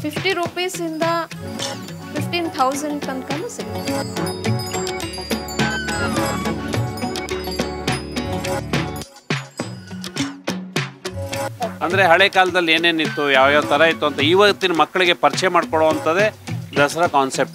Fifty ರುಪೀಸಿಂದ fifteen thousand ತನಕನೂ ಸಿಗುತ್ತೆ ಅಂದರೆ ಹಳೆ ಕಾಲದಲ್ಲಿ ಏನೇನಿತ್ತು ಯಾವ್ಯಾವ ಥರ ಇತ್ತು ಅಂತ ಇವತ್ತಿನ ಮಕ್ಕಳಿಗೆ ಪರಿಚಯ ಮಾಡ್ಕೊಳ್ಳುವಂಥದ್ದೇ ದಸರಾ ಕಾನ್ಸೆಪ್ಟ್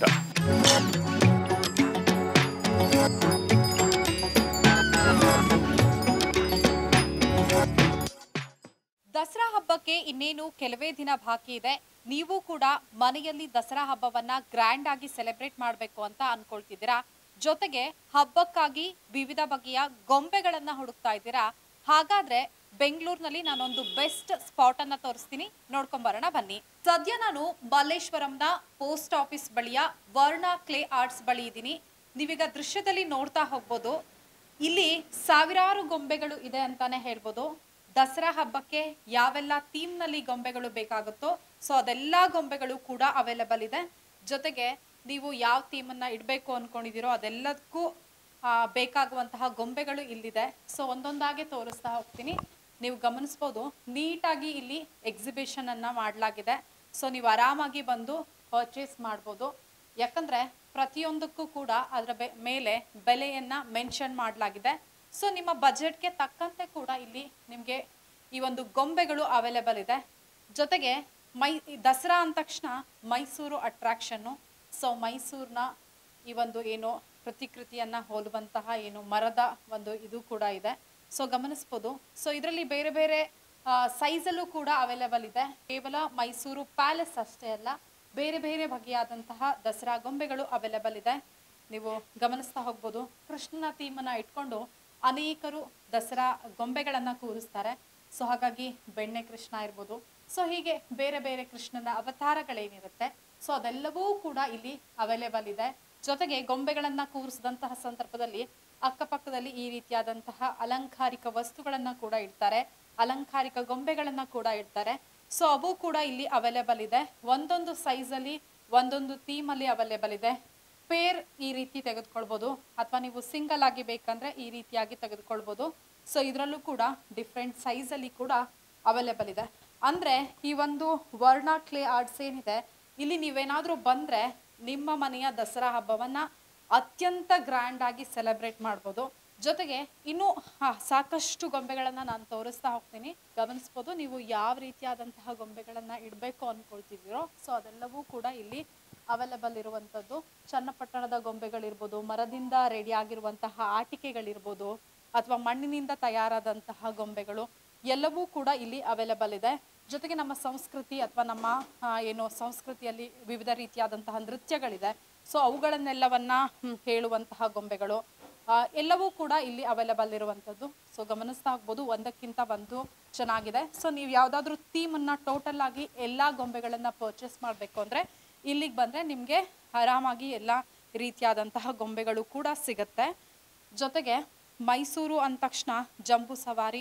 ದಸರಾ ಹಬ್ಬಕ್ಕೆ ಇನ್ನೇನು ಕೆಲವೇ ದಿನ ಬಾಕಿ ಇದೆ ನೀವು ಕೂಡ ಮನೆಯಲ್ಲಿ ದಸರಾ ಹಬ್ಬವನ್ನ ಗ್ರ್ಯಾಂಡ್ ಆಗಿ ಸೆಲೆಬ್ರೇಟ್ ಮಾಡಬೇಕು ಅಂತ ಅನ್ಕೊಳ್ತಿದ್ದೀರಾ ಜೊತೆಗೆ ಹಬ್ಬಕ್ಕಾಗಿ ವಿವಿಧ ಬಗೆಯ ಗೊಂಬೆಗಳನ್ನ ಹುಡುಕ್ತಾ ಇದ್ದೀರಾ ಹಾಗಾದ್ರೆ ಬೆಂಗಳೂರಿನಲ್ಲಿ ನಾನೊಂದು ಬೆಸ್ಟ್ ಸ್ಪಾಟ್ ಅನ್ನ ತೋರಿಸ್ತೀನಿ ನೋಡ್ಕೊಂಬರೋಣ ಬನ್ನಿ ಸದ್ಯ ನಾನು ಮಲ್ಲೇಶ್ವರಂನ ಪೋಸ್ಟ್ ಆಫೀಸ್ ಬಳಿಯ ವರ್ಣ ಕ್ಲೇ ಆರ್ಟ್ಸ್ ಬಳಿ ಇದ್ದೀನಿ ನೀವೀಗ ದೃಶ್ಯದಲ್ಲಿ ನೋಡ್ತಾ ಹೋಗ್ಬೋದು ಇಲ್ಲಿ ಸಾವಿರಾರು ಗೊಂಬೆಗಳು ಇದೆ ಅಂತಾನೆ ಹೇಳ್ಬೋದು ದಸರಾ ಹಬ್ಬಕ್ಕೆ ಯಾವೆಲ್ಲ ಥೀಮ್ನಲ್ಲಿ ಗೊಂಬೆಗಳು ಬೇಕಾಗುತ್ತೋ ಸೊ ಅದೆಲ್ಲ ಗೊಂಬೆಗಳು ಕೂಡ ಅವೈಲೇಬಲ್ ಇದೆ ಜೊತೆಗೆ ನೀವು ಯಾವ ಥೀಮನ್ನ ಇಡಬೇಕು ಅನ್ಕೊಂಡಿದ್ದೀರೋ ಅದೆಲ್ಲದಕ್ಕೂ ಆ, ಬೇಕಾಗುವಂತಹ ಗೊಂಬೆಗಳು ಇಲ್ಲಿದೆ ಸೊ ಒಂದೊಂದಾಗೆ ತೋರಿಸ್ತಾ ಹೋಗ್ತೀನಿ ನೀವು ಗಮನಿಸ್ಬೋದು ನೀಟಾಗಿ ಇಲ್ಲಿ ಎಕ್ಸಿಬಿಷನ್ ಅನ್ನ ಮಾಡಲಾಗಿದೆ ಸೊ ನೀವು ಆರಾಮಾಗಿ ಬಂದು ಪರ್ಚೇಸ್ ಮಾಡ್ಬೋದು ಯಾಕಂದ್ರೆ ಪ್ರತಿಯೊಂದಕ್ಕೂ ಕೂಡ ಅದರ ಬೆ ಮೇಲೆ ಬೆಲೆಯನ್ನ ಮೆನ್ಷನ್ ಮಾಡಲಾಗಿದೆ ಸೊ ನಿಮ್ಮ ಬಜೆಟ್ಗೆ ತಕ್ಕಂತೆ ಕೂಡ ಇಲ್ಲಿ ನಿಮಗೆ ಈ ಒಂದು ಗೊಂಬೆಗಳು ಅವೈಲೇಬಲ್ ಇದೆ ಜೊತೆಗೆ ಮೈ ಈ ದಸರಾ ಅಂದ ತಕ್ಷಣ ಮೈಸೂರು ಅಟ್ರಾಕ್ಷನ್ನು ಸೊ ಮೈಸೂರಿನ ಈ ಒಂದು ಏನು ಪ್ರತಿಕೃತಿಯನ್ನ ಹೋಲುವಂತಹ ಏನು ಮರದ ಒಂದು ಇದು ಕೂಡ ಇದೆ ಸೊ ಗಮನಿಸ್ಬೋದು ಸೊ ಇದರಲ್ಲಿ ಬೇರೆ ಬೇರೆ ಸೈಜಲ್ಲೂ ಕೂಡ ಅವೈಲೇಬಲ್ ಇದೆ ಕೇವಲ ಮೈಸೂರು ಪ್ಯಾಲೇಸ್ ಅಷ್ಟೇ ಅಲ್ಲ ಬೇರೆ ಬೇರೆ ಬಗೆಯಾದಂತಹ ದಸರಾ ಗೊಂಬೆಗಳು ಅವೈಲೇಬಲ್ ಇದೆ ನೀವು ಗಮನಿಸ್ತಾ ಹೋಗ್ಬೋದು ಕೃಷ್ಣನ ಥೀಮನ್ನ ಇಟ್ಕೊಂಡು ಅನೇಕರು ದಸರಾ ಗೊಂಬೆಗಳನ್ನ ಕೂರಿಸ್ತಾರೆ ಸೊ ಹಾಗಾಗಿ ಬೆಣ್ಣೆ ಕೃಷ್ಣ ಇರ್ಬೋದು ಸೊ ಹೀಗೆ ಬೇರೆ ಬೇರೆ ಕೃಷ್ಣನ ಅವತಾರಗಳೇನಿರುತ್ತೆ ಸೊ ಅದೆಲ್ಲವೂ ಕೂಡ ಇಲ್ಲಿ ಅವೈಲೇಬಲ್ ಇದೆ ಜೊತೆಗೆ ಗೊಂಬೆಗಳನ್ನ ಕೂರಿಸಿದಂತಹ ಸಂದರ್ಭದಲ್ಲಿ ಅಕ್ಕಪಕ್ಕದಲ್ಲಿ ಈ ರೀತಿಯಾದಂತಹ ಅಲಂಕಾರಿಕ ವಸ್ತುಗಳನ್ನ ಕೂಡ ಇಡ್ತಾರೆ ಅಲಂಕಾರಿಕ ಗೊಂಬೆಗಳನ್ನ ಕೂಡ ಇಡ್ತಾರೆ ಸೊ ಅವು ಕೂಡ ಇಲ್ಲಿ ಅವೈಲೇಬಲ್ ಇದೆ ಒಂದೊಂದು ಸೈಜಲ್ಲಿ ಒಂದೊಂದು ಥೀಮಲ್ಲಿ ಅವೈಲೇಬಲ್ ಇದೆ ಪೇರ್ ಈ ರೀತಿ ತೆಗೆದುಕೊಳ್ಬೋದು ಅಥವಾ ನೀವು ಸಿಂಗಲ್ ಆಗಿ ಬೇಕಂದ್ರೆ ಈ ರೀತಿಯಾಗಿ ತೆಗೆದುಕೊಳ್ಬೋದು ಸೊ ಇದರಲ್ಲೂ ಕೂಡ ಡಿಫ್ರೆಂಟ್ ಸೈಜಲ್ಲಿ ಕೂಡ ಅವೈಲೇಬಲ್ ಇದೆ ಅಂದ್ರೆ ಈ ಒಂದು ವರ್ಣ ಕ್ಲೇ ಆರ್ಟ್ಸ್ ಏನಿದೆ ಇಲ್ಲಿ ನೀವೇನಾದ್ರೂ ಬಂದ್ರೆ ನಿಮ್ಮ ಮನೆಯ ದಸರಾ ಹಬ್ಬವನ್ನ ಅತ್ಯಂತ ಗ್ರ್ಯಾಂಡ್ ಆಗಿ ಸೆಲೆಬ್ರೇಟ್ ಮಾಡ್ಬೋದು ಜೊತೆಗೆ ಇನ್ನೂ ಆ, ಸಾಕಷ್ಟು ಗೊಂಬೆಗಳನ್ನ ನಾನು ತೋರಿಸ್ತಾ ಹೋಗ್ತೀನಿ ಗಮನಿಸ್ಬೋದು ನೀವು ಯಾವ ರೀತಿಯಾದಂತಹ ಗೊಂಬೆಗಳನ್ನ ಇಡಬೇಕು ಅನ್ಕೊಳ್ತಿದ್ದೀರೋ ಸೊ ಅದೆಲ್ಲವೂ ಕೂಡ ಇಲ್ಲಿ ಅವೈಲೇಬಲ್ ಇರುವಂಥದ್ದು ಚನ್ನಪಟ್ಟಣದ ಗೊಂಬೆಗಳಿರ್ಬೋದು ಮರದಿಂದ ರೆಡಿ ಆಗಿರುವಂತಹ ಆಟಿಕೆಗಳಿರ್ಬೋದು ಅಥವಾ ಮಣ್ಣಿನಿಂದ ತಯಾರಾದಂತಹ ಗೊಂಬೆಗಳು ಎಲ್ಲವೂ ಕೂಡ ಇಲ್ಲಿ ಅವೈಲೇಬಲ್ ಇದೆ ಜೊತೆಗೆ ನಮ್ಮ ಸಂಸ್ಕೃತಿ ಅಥವಾ ನಮ್ಮ ಆ, ಏನು ಸಂಸ್ಕೃತಿಯಲ್ಲಿ ವಿವಿಧ ರೀತಿಯಾದಂತಹ ನೃತ್ಯಗಳಿದೆ ಸೊ ಅವುಗಳನ್ನೆಲ್ಲವನ್ನ ಹ್ಮ್, ಹೇಳುವಂತಹ ಗೊಂಬೆಗಳು ಆ, ಎಲ್ಲವೂ ಕೂಡ ಇಲ್ಲಿ ಅವೈಲೇಬಲ್ ಇರುವಂಥದ್ದು ಸೊ ಗಮನಿಸ್ತಾ ಹೋಗ್ಬೋದು ಒಂದಕ್ಕಿಂತ ಒಂದು ಚೆನ್ನಾಗಿದೆ ಸೊ ನೀವು ಯಾವುದಾದ್ರೂ ಥೀಮನ್ನು ಟೋಟಲ್ ಆಗಿ ಎಲ್ಲ ಗೊಂಬೆಗಳನ್ನು ಪರ್ಚೇಸ್ ಮಾಡಬೇಕು ಅಂದರೆ ಇಲ್ಲಿಗೆ ಬಂದರೆ ನಿಮಗೆ ಆರಾಮಾಗಿ ಎಲ್ಲ ರೀತಿಯಾದಂತಹ ಗೊಂಬೆಗಳು ಕೂಡ ಸಿಗುತ್ತೆ ಜೊತೆಗೆ ಮೈಸೂರು ಅಂದ ತಕ್ಷಣ ಜಂಬೂ ಸವಾರಿ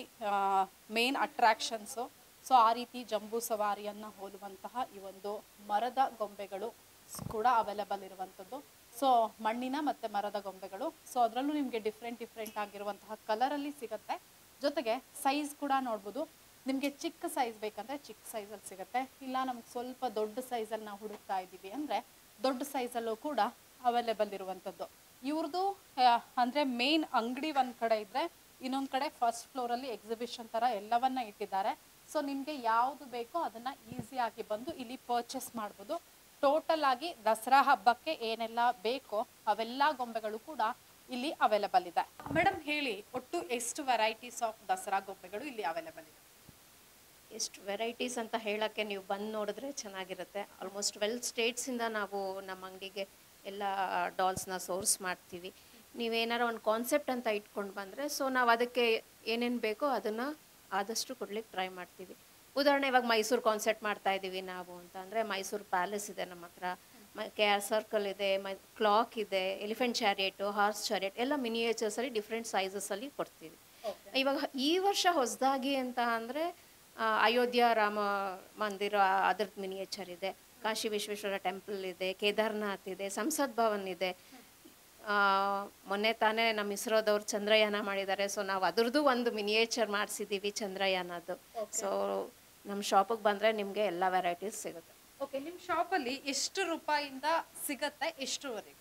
ಮೇನ್ ಅಟ್ರಾಕ್ಷನ್ಸು ಸೊ ಆ ರೀತಿ ಜಂಬೂ ಸವಾರಿಯನ್ನು ಹೋಲುವಂತಹ ಈ ಒಂದು ಮರದ ಗೊಂಬೆಗಳು ಸ್ ಕೂಡ ಅವೈಲೇಬಲ್ ಇರುವಂಥದ್ದು ಸೊ ಮಣ್ಣಿನ ಮತ್ತು ಮರದ ಗೊಂಬೆಗಳು ಸೊ ಅದರಲ್ಲೂ ನಿಮಗೆ ಡಿಫ್ರೆಂಟ್ ಡಿಫ್ರೆಂಟ್ ಆಗಿರುವಂತಹ ಕಲರಲ್ಲಿ ಸಿಗುತ್ತೆ ಜೊತೆಗೆ ಸೈಜ್ ಕೂಡ ನೋಡ್ಬೋದು ನಿಮಗೆ ಚಿಕ್ಕ ಸೈಜ್ ಬೇಕಂದ್ರೆ ಚಿಕ್ಕ ಸೈಜಲ್ಲಿ ಸಿಗುತ್ತೆ ಇಲ್ಲ ನಮ್ಗೆ ಸ್ವಲ್ಪ ದೊಡ್ಡ ಸೈಜಲ್ಲಿ ನಾವು ಹುಡುಕ್ತಾ ಇದ್ದೀವಿ ಅಂದರೆ ದೊಡ್ಡ ಸೈಜಲ್ಲೂ ಕೂಡ ಅವೈಲೇಬಲ್ ಇರುವಂಥದ್ದು ಇವ್ರದ್ದು ಅಂದರೆ ಮೇನ್ ಅಂಗಡಿ ಒಂದು ಕಡೆ ಇದ್ದರೆ ಇನ್ನೊಂದು ಕಡೆ ಫಸ್ಟ್ ಫ್ಲೋರಲ್ಲಿ ಎಕ್ಸಿಬಿಷನ್ ಥರ ಎಲ್ಲವನ್ನ ಇಟ್ಟಿದ್ದಾರೆ ಸೊ ನಿಮಗೆ ಯಾವುದು ಬೇಕೋ ಅದನ್ನು ಈಸಿಯಾಗಿ ಬಂದು ಇಲ್ಲಿ ಪರ್ಚೇಸ್ ಮಾಡ್ಬೋದು ಟೋಟಲ್ ಆಗಿ ದಸರಾ ಹಬ್ಬಕ್ಕೆ ಏನೆಲ್ಲ ಬೇಕೋ ಅವೆಲ್ಲ ಗೊಂಬೆಗಳು ಕೂಡ ಇಲ್ಲಿ ಅವೈಲೇಬಲ್ ಇದೆ ಮೇಡಮ್ ಹೇಳಿ ಒಟ್ಟು ಎಷ್ಟು ವೆರೈಟೀಸ್ ಆಫ್ ದಸರಾ ಗೊಂಬೆಗಳು ಇಲ್ಲಿ ಅವೈಲೇಬಲ್ ಇದೆ ಎಷ್ಟು ವೆರೈಟೀಸ್ ಅಂತ ಹೇಳೋಕ್ಕೆ ನೀವು ಬಂದು ನೋಡಿದ್ರೆ ಚೆನ್ನಾಗಿರುತ್ತೆ ಆಲ್ಮೋಸ್ಟ್ ಟ್ವೆಲ್ ಸ್ಟೇಟ್ಸಿಂದ ನಾವು ನಮ್ಮ ಅಂಗಡಿಗೆ ಎಲ್ಲ ಡಾಲ್ಸ್ನ ಸೋರ್ಸ್ ಮಾಡ್ತೀವಿ ನೀವೇನಾರ ಒಂದು ಕಾನ್ಸೆಪ್ಟ್ ಅಂತ ಇಟ್ಕೊಂಡು ಬಂದರೆ ಸೊ ನಾವು ಅದಕ್ಕೆ ಏನೇನು ಬೇಕೋ ಅದನ್ನು ಆದಷ್ಟು ಕೊಡ್ಲಿಕ್ಕೆ ಟ್ರೈ ಮಾಡ್ತೀವಿ ಉದಾಹರಣೆ ಇವಾಗ ಮೈಸೂರು ಕಾನ್ಸೆಪ್ಟ್ ಮಾಡ್ತಾ ಇದ್ದೀವಿ ನಾವು ಅಂತ ಅಂದರೆ ಮೈಸೂರು ಪ್ಯಾಲೇಸ್ ಇದೆ ನಮ್ಮ ಹತ್ರ ಕೆ ಆರ್ ಸರ್ಕಲ್ ಇದೆ ಮೈ ಕ್ಲಾಕ್ ಇದೆ ಎಲಿಫೆಂಟ್ ಚಾರಿಯೇಟು ಹಾರ್ಸ್ ಚಾರಿಯೇಟ್ ಎಲ್ಲ ಮಿನಿಯೇಚರ್ಸಲ್ಲಿ ಡಿಫ್ರೆಂಟ್ ಸೈಜಸಲ್ಲಿ ಕೊಡ್ತೀವಿ ಇವಾಗ ಈ ವರ್ಷ ಹೊಸದಾಗಿ ಅಂತ ಅಂದರೆ ಅಯೋಧ್ಯ ರಾಮ ಮಂದಿರ ಅದ್ರದ್ದು ಮಿನಿಯೇಚರ್ ಇದೆ ಕಾಶಿ ವಿಶ್ವೇಶ್ವರ ಟೆಂಪಲ್ ಇದೆ ಕೇದಾರ್ನಾಥ್ ಇದೆ ಸಂಸತ್ ಭವನ್ ಇದೆ ಆ, ಮೊನ್ನೆ ತಾನೇ ನಮ್ಮ ಇಸ್ರೋದವ್ರು ಚಂದ್ರಯಾನ ಮಾಡಿದ್ದಾರೆ ಸೊ ನಾವು ಅದ್ರದ್ದು ಒಂದು ಮಿನಿಯೇಚರ್ ಮಾಡಿಸಿದ್ದೀವಿ ಚಂದ್ರಯಾನದ್ದು ಸೊ ನಮ್ಮ ಶಾಪಿಗೆ ಬಂದರೆ ನಿಮಗೆ ಎಲ್ಲ ವೆರೈಟೀಸ್ ಸಿಗುತ್ತೆ ಓಕೆ ನಿಮ್ಮ ಶಾಪಲ್ಲಿ ಎಷ್ಟು ರೂಪಾಯಿಂದ ಸಿಗತ್ತೆ ಎಷ್ಟರವರೆಗೂ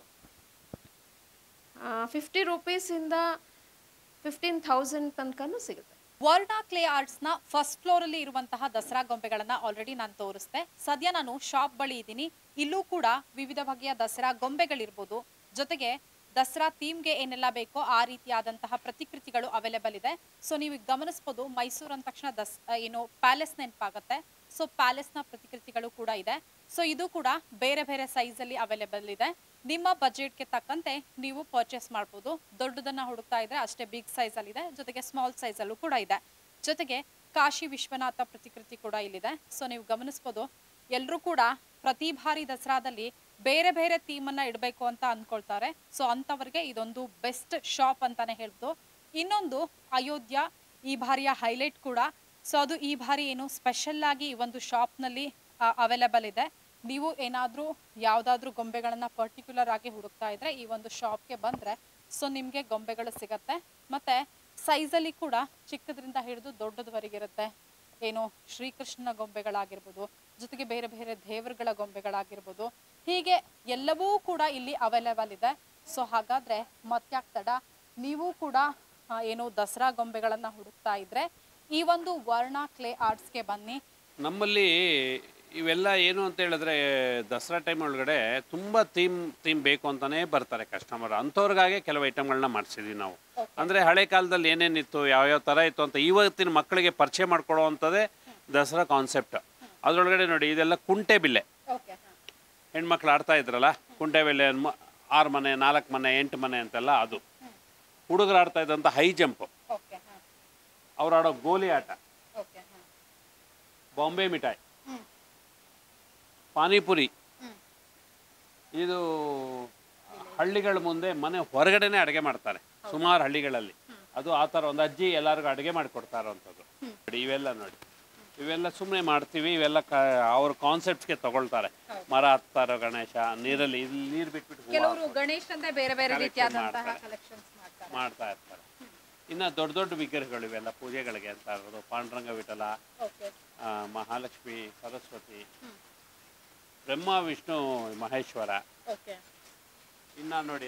ಫಿಫ್ಟಿ ರುಪೀಸಿಂದ ಫಿಫ್ಟೀನ್ ಥೌಸಂಡ್ ತನಕನೂ ಸಿಗುತ್ತೆ ವರ್ಣ ಕ್ಲೇ ಆರ್ಟ್ಸ್ ನ ಫಸ್ಟ್ ಫ್ಲೋರ್ ಅಲ್ಲಿ ಇರುವಂತಹ ದಸರಾ ಗೊಂಬೆಗಳನ್ನ ಆಲ್ರೆಡಿ ನಾನು ತೋರಿಸ್ದೆ ಸದ್ಯ ನಾನು ಶಾಪ್ ಬಳಿ ಇದ್ದೀನಿ ಇಲ್ಲೂ ಕೂಡ ವಿವಿಧ ಬಗೆಯ ದಸರಾ ಗೊಂಬೆಗಳಿರ್ಬೋದು ಜೊತೆಗೆ ದಸರಾ ಥೀಮ್ಗೆ ಏನೆಲ್ಲ ಬೇಕೋ ಆ ರೀತಿಯಾದಂತಹ ಪ್ರತಿಕೃತಿಗಳು ಅವೈಲೇಬಲ್ ಇದೆ ಸೊ ನೀವು ಈಗ ಗಮನಿಸ್ಬೋದು ಮೈಸೂರು ಅಂದ ತಕ್ಷಣ ದಸ್ ಆ, ಏನು ಪ್ಯಾಲೇಸ್ ನೆನಪಾಗುತ್ತೆ ಸೊ ಪ್ಯಾಲೇಸ್ನ ಪ್ರತಿಕೃತಿಗಳು ಕೂಡ ಇದೆ ಸೊ ಇದು ಕೂಡ ಬೇರೆ ಬೇರೆ ಸೈಜ್ ಅಲ್ಲಿ ಅವೈಲೇಬಲ್ ಇದೆ ನಿಮ್ಮ ಬಜೆಟ್ಗೆ ತಕ್ಕಂತೆ ನೀವು ಪರ್ಚೇಸ್ ಮಾಡ್ಬೋದು ದೊಡ್ಡದನ್ನ ಹುಡುಕ್ತಾ ಇದ್ರೆ ಅಷ್ಟೇ ಬಿಗ್ ಸೈಜ್ ಅಲ್ಲಿ ಇದೆ ಜೊತೆಗೆ ಸ್ಮಾಲ್ ಸೈಜ್ ಅಲ್ಲೂ ಕೂಡ ಇದೆ ಜೊತೆಗೆ ಕಾಶಿ ವಿಶ್ವನಾಥ ಪ್ರತಿಕೃತಿ ಕೂಡ ಇಲ್ಲಿದೆ ಸೊ ನೀವು ಗಮನಿಸ್ಬೋದು ಎಲ್ಲರೂ ಕೂಡ ಪ್ರತಿ ಬಾರಿ ದಸರಾದಲ್ಲಿ ಬೇರೆ ಬೇರೆ ಥೀಮನ್ನ ಇಡಬೇಕು ಅಂತ ಅನ್ಕೊಳ್ತಾರೆ ಸೊ ಅಂಥವ್ರಿಗೆ ಇದೊಂದು ಬೆಸ್ಟ್ ಶಾಪ್ ಅಂತಾನೆ ಹೇಳ್ಬೋದು ಇನ್ನೊಂದು ಅಯೋಧ್ಯ ಈ ಬಾರಿಯ ಹೈಲೈಟ್ ಕೂಡ ಸೊ ಅದು ಈ ಬಾರಿ ಏನು ಸ್ಪೆಷಲ್ ಆಗಿ ಈ ಒಂದು ಶಾಪ್ನಲ್ಲಿ ಅವೈಲೇಬಲ್ ಇದೆ ನೀವು ಏನಾದರೂ ಯಾವುದಾದ್ರೂ ಗೊಂಬೆಗಳನ್ನು ಪರ್ಟಿಕ್ಯುಲರ್ ಆಗಿ ಹುಡುಕ್ತಾ ಇದ್ರೆ ಈ ಒಂದು ಶಾಪ್ಗೆ ಬಂದರೆ ಸೊ ನಿಮಗೆ ಗೊಂಬೆಗಳು ಸಿಗತ್ತೆ ಮತ್ತು ಸೈಜಲ್ಲಿ ಕೂಡ ಚಿಕ್ಕದ್ರಿಂದ ಹಿಡಿದು ದೊಡ್ಡದವರೆಗಿರುತ್ತೆ ಏನು ಶ್ರೀಕೃಷ್ಣನ ಗೊಂಬೆಗಳಾಗಿರ್ಬೋದು ಜೊತೆಗೆ ಬೇರೆ ಬೇರೆ ದೇವರುಗಳ ಗೊಂಬೆಗಳಾಗಿರ್ಬೋದು ಹೀಗೆ ಎಲ್ಲವೂ ಕೂಡ ಇಲ್ಲಿ ಅವೈಲೇಬಲ್ ಇದೆ ಸೊ ಹಾಗಾದರೆ ಮತ್ಯಾಕ್ ತಡ ನೀವು ಕೂಡ ಆ, ಏನು ದಸರಾ ಗೊಂಬೆಗಳನ್ನು ಹುಡುಕ್ತಾ ಇದ್ರೆ ಈ ಒಂದು ವರ್ಣ ಕ್ಲೇ ಆರ್ಟ್ಸ್ಗೆ ಬನ್ನಿ ನಮ್ಮಲ್ಲಿ ಇವೆಲ್ಲ ಏನು ಅಂತ ಹೇಳಿದ್ರೆ ದಸರಾ ಟೈಮ್ ಒಳಗಡೆ ತುಂಬ ಥೀಮ್ ಥೀಮ್ ಬೇಕು ಅಂತಾನೆ ಬರ್ತಾರೆ ಕಸ್ಟಮರ್ ಅಂಥವ್ರಿಗಾಗೆ ಕೆಲವು ಐಟಮ್ಗಳನ್ನ ಮಾಡಿಸಿದ್ವಿ ನಾವು ಅಂದರೆ ಹಳೆ ಕಾಲದಲ್ಲಿ ಏನೇನಿತ್ತು ಯಾವ್ಯಾವ ಥರ ಇತ್ತು ಅಂತ ಇವತ್ತಿನ ಮಕ್ಕಳಿಗೆ ಪರಿಚಯ ಮಾಡ್ಕೊಳ್ಳೋ ಅಂಥದ್ದೇ ದಸರಾ ಕಾನ್ಸೆಪ್ಟ್ ಅದರೊಳಗಡೆ ನೋಡಿ ಇದೆಲ್ಲ ಕುಂಟೆ ಬಿಲ್ಲೆ ಓಕೆ ಹೆಣ್ಮಕ್ಳು ಆಡ್ತಾ ಇದ್ರಲ್ಲ ಕುಂಟೆ ಬಿಲ್ಲೆ ಮ- ಆರು ಮನೆ ನಾಲ್ಕು ಮನೆ ಎಂಟು ಮನೆ ಅಂತೆಲ್ಲ ಅದು ಹುಡುಗರು ಆಡ್ತಾ ಇದ್ದಂಥ ಹೈ ಜಂಪ್ ಓಕೆ ಹಾಂ ಅವ್ರು ಆಡೋ ಗೋಲಿ ಆಟ ಓಕೆ ಹಾಂ ಬಾಂಬೆ ಮಿಠಾಯಿ ಪಾನಿಪುರಿ ಇದು ಹಳ್ಳಿಗಳ ಮುಂದೆ ಮನೆ ಹೊರಗಡೆನೆ ಅಡುಗೆ ಮಾಡ್ತಾರೆ ಸುಮಾರು ಹಳ್ಳಿಗಳಲ್ಲಿ ಅದು ಆ ಥರ ಒಂದು ಅಜ್ಜಿ ಎಲ್ಲರಿಗೂ ಅಡುಗೆ ಮಾಡಿಕೊಡ್ತಾ ಇರೋವಂಥದ್ದು ನೋಡಿ ಇವೆಲ್ಲ ನೋಡಿ ಇವೆಲ್ಲ ಸುಮ್ಮನೆ ಮಾಡ್ತೀವಿ ಇವೆಲ್ಲ ಕ ಅವ್ರ ಕಾನ್ಸೆಪ್ಟ್ಸ್ಗೆ ತಗೊಳ್ತಾರೆ ಮರ ಹತ್ತಾರೋ ಗಣೇಶ ನೀರಲ್ಲಿ ಇಲ್ಲಿ ನೀರು ಬಿಟ್ಬಿಟ್ಟು ಹೂವ ಕೆಲವರು ಗಣೇಶ್ ಅಂದ್ರೆ ಬೇರೆ ಬೇರೆ Collection ರೀತಿಯಾದಂತಹ ಮಾಡ್ತಾರೆ. ಕಲೆಕ್ಷನ್ಸ್ ಮಾಡ್ತಾರೆ ಮಾಡ್ತಾ ಇರ್ತಾರೆ ಇನ್ನು ದೊಡ್ಡ ದೊಡ್ಡ ವಿಗ್ರಹಗಳು ಇವೆಲ್ಲ ಪೂಜೆಗಳಿಗೆ ಅಂತ ಇರೋದು ಪಾಂಡುರಂಗ ವಿಠಲ ಓಕೆ ಆ, ಮಹಾಲಕ್ಷ್ಮಿ ಸರಸ್ವತಿ ಬ್ರಹ್ಮ ವಿಷ್ಣು ಮಹೇಶ್ವರ ಓಕೆ ಇನ್ನ ನೋಡಿ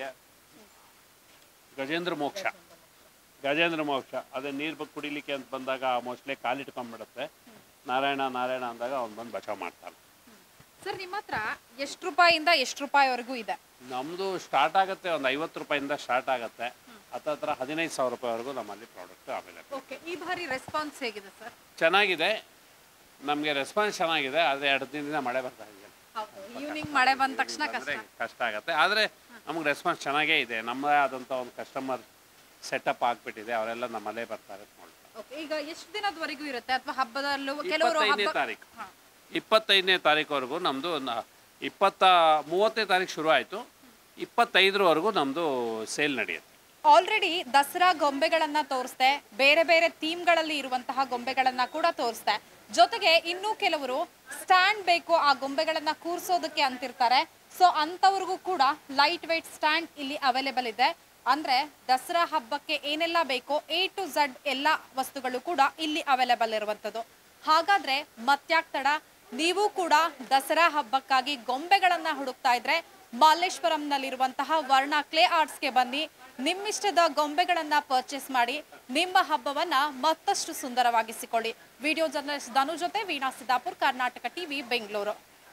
ಗಜೇಂದ್ರ ಮೋಕ್ಷ ಗಜೇಂದ್ರ ಮೋಕ್ಷ ಅದೇ ನೀರು ಕುಡಿಲಿಕ್ಕೆ ಅಂತ ಬಂದಾಗ ಮೋಸ್ಟ್ಲಿ ಕಾಲಿಟ್ಕೊಂಡ್ಬಿಡುತ್ತೆ ನಾರಾಯಣ ನಾರಾಯಣ ಅಂದಾಗ ಅವ್ನು ಬಂದು ಬಚಾವ್ ಮಾಡ್ತಾನೆ ಸರ್ ನಿಮ್ಮ ಹತ್ರ ಎಷ್ಟು ರೂಪಾಯಿಂದ ಎಷ್ಟು ರೂಪಾಯಿವರೆಗೂ ಇದೆ ನಮ್ಮದು ಸ್ಟಾರ್ಟ್ ಆಗುತ್ತೆ ಒಂದು ಐವತ್ತು ರೂಪಾಯಿಂದ ಸ್ಟಾರ್ಟ್ ಆಗುತ್ತೆ ಹತ್ತತ್ರ ಹದಿನೈದು ಸಾವಿರ ರೂಪಾಯಿವರೆಗೂ ನಮ್ಮಲ್ಲಿ ಪ್ರಾಡಕ್ಟ್ ಅವೈಲೇಬಲ್ ಓಕೆ ಈ ಬಾರಿ ರೆಸ್ಪಾನ್ಸ್ ಹೇಗಿದೆ ಸರ್ ಚೆನ್ನಾಗಿದೆ ನಮಗೆ ರೆಸ್ಪಾನ್ಸ್ ಚೆನ್ನಾಗಿದೆ ಆದರೆ ಎರಡು ದಿನದಿಂದ ಮಳೆ ಬರ್ತಾ ಇದೆ ಹೌದು ಈವ್ನಿಂಗ್ ಮಳೆ ಬಂದ ತಕ್ಷಣ ಕಷ್ಟ ಅಂದರೆ ಕಷ್ಟ ಆಗುತ್ತೆ ಆದರೆ ನಮಗೆ ರೆಸ್ಪಾನ್ಸ್ ಚೆನ್ನಾಗೇ ಇದೆ ನಮ್ಮದೇ ಆದಂಥ ಒಂದು ಕಸ್ಟಮರ್ ಸೆಟಪ್ ಆಗಿಬಿಟ್ಟಿದೆ ಅವರೆಲ್ಲ ನಮ್ಮಲ್ಲೇ ಬರ್ತಾರೆ ಅಂತ ನೋಡ್ತಾರೆ ಓಕೆ ಈಗ ಎಷ್ಟು ದಿನದವರೆಗೂ ಇರುತ್ತೆ ಅಥವಾ ಹಬ್ಬದಲ್ಲೂ ಕೆಲವರು ಇಪ್ಪತ್ತೈದನೇ ಹಬ್ಬ ತಾರೀಕು ಇಪ್ಪತ್ತೈದನೇ ತಾರೀಕುವರೆಗೂ ನಮ್ಮದು ಇಪ್ಪತ್ತ ಮೂವತ್ತನೇ ತಾರೀಕು ಶುರು ಆಯಿತು ಇಪ್ಪತ್ತೈದರವರೆಗೂ ನಮ್ಮದು ಸೇಲ್ ನಡೆಯುತ್ತೆ ಆಲ್ರೆಡಿ ದಸರಾ ಗೊಂಬೆಗಳನ್ನ ತೋರಿಸ್ದೆ ಬೇರೆ ಬೇರೆ ಥೀಮ್ಗಳಲ್ಲಿ ಇರುವಂತಹ ಗೊಂಬೆಗಳನ್ನ ಕೂಡ ತೋರಿಸ್ದೆ ಜೊತೆಗೆ ಇನ್ನೂ ಕೆಲವರು ಸ್ಟ್ಯಾಂಡ್ ಬೇಕು ಆ ಗೊಂಬೆಗಳನ್ನ ಕೂರ್ಸೋದಕ್ಕೆ ಅಂತಿರ್ತಾರೆ ಸೊ ಅಂಥವ್ರಿಗೂ ಕೂಡ ಲೈಟ್ ವೆಯ್ಟ್ ಸ್ಟ್ಯಾಂಡ್ ಇಲ್ಲಿ ಅವೈಲೇಬಲ್ ಇದೆ ಅಂದ್ರೆ ದಸರಾ ಹಬ್ಬಕ್ಕೆ ಏನೆಲ್ಲ ಬೇಕೋ ಎ ಟು ಝಡ್ ಎಲ್ಲ ವಸ್ತುಗಳು ಕೂಡ ಇಲ್ಲಿ ಅವೈಲೇಬಲ್ ಇರುವಂಥದ್ದು ಹಾಗಾದ್ರೆ ಮತ್ಯಾಕ್ ತಡ ನೀವು ಕೂಡ ದಸರಾ ಹಬ್ಬಕ್ಕಾಗಿ ಗೊಂಬೆಗಳನ್ನ ಹುಡುಕ್ತಾ ಇದ್ರೆ ಮಾಲೇಶ್ವರಂನಲ್ಲಿರುವಂತಹ ವರ್ಣ ಕ್ಲೇ ಆರ್ಟ್ಸ್ಗೆ ಬನ್ನಿ ನಿಮ್ಮಿಷ್ಟದ ಗೊಂಬೆಗಳನ್ನ ಪರ್ಚೇಸ್ ಮಾಡಿ ನಿಮ್ಮ ಹಬ್ಬವನ್ನ ಮತ್ತಷ್ಟು ಸುಂದರವಾಗಿಸಿಕೊಳ್ಳಿ ವಿಡಿಯೋ ಜರ್ನಲಿಸ್ಟ್ ಧನು ಜೊತೆ ವೀಣಾ ಸಿದ್ದಾಪುರ್ ಕರ್ನಾಟಕ ಟಿವಿ ಬೆಂಗಳೂರು